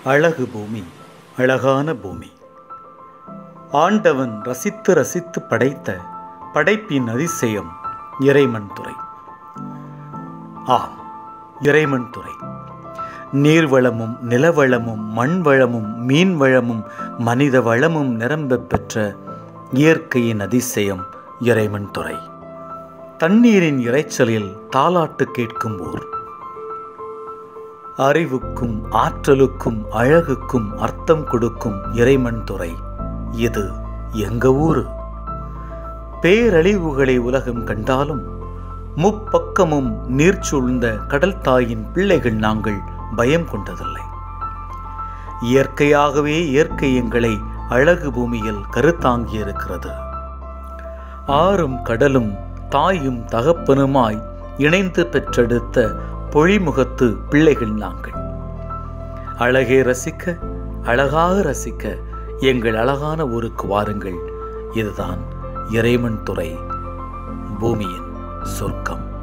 அழகு பூமி அழகான பூமி ஆண்டவன் ரசித்து ரசித்து படைத்த படைப்பின் அதிசயம் இறைமண் துறை ஆம் இறைமண் துறை நீர்வளமும் நிலவளமும் மண் வளமும் மீன் வளமும் மனித வளமும் நிரம்பப் பெற்ற இயற்கையின் அதிசயம் இறைமண் துறை தண்ணீரின் இரைச்சலில் தாலாட்டு கேட்கும் ஊர் அறிவுக்கும் ஆற்றலுக்கும் அழகுக்கும் அர்த்தம் கொடுக்கும் இறைமண் துறை இது எங்க ஊரு பேரழிவுகளை உலகம் கண்டாலும் முப்பக்கமும் நீர் சூழ்ந்த கடல் தாயின் பிள்ளைகள் நாங்கள் பயம் கொண்டதில்லை இயற்கையாகவே இயற்கை எங்களை அழகு பூமியில் கருத்தாங்கி இருக்கிறது ஆறும் கடலும் தாயும் தகப்பனுமாய் இணைந்து பெற்றெடுத்த பொழிமுகத்து பிள்ளைகள் நாங்கள் அழகே ரசிக்க அழகாக ரசிக்க எங்கள் அழகான ஊருக்கு வாருங்கள் இதுதான் இறைமண் துறை பூமியின் சொர்க்கம்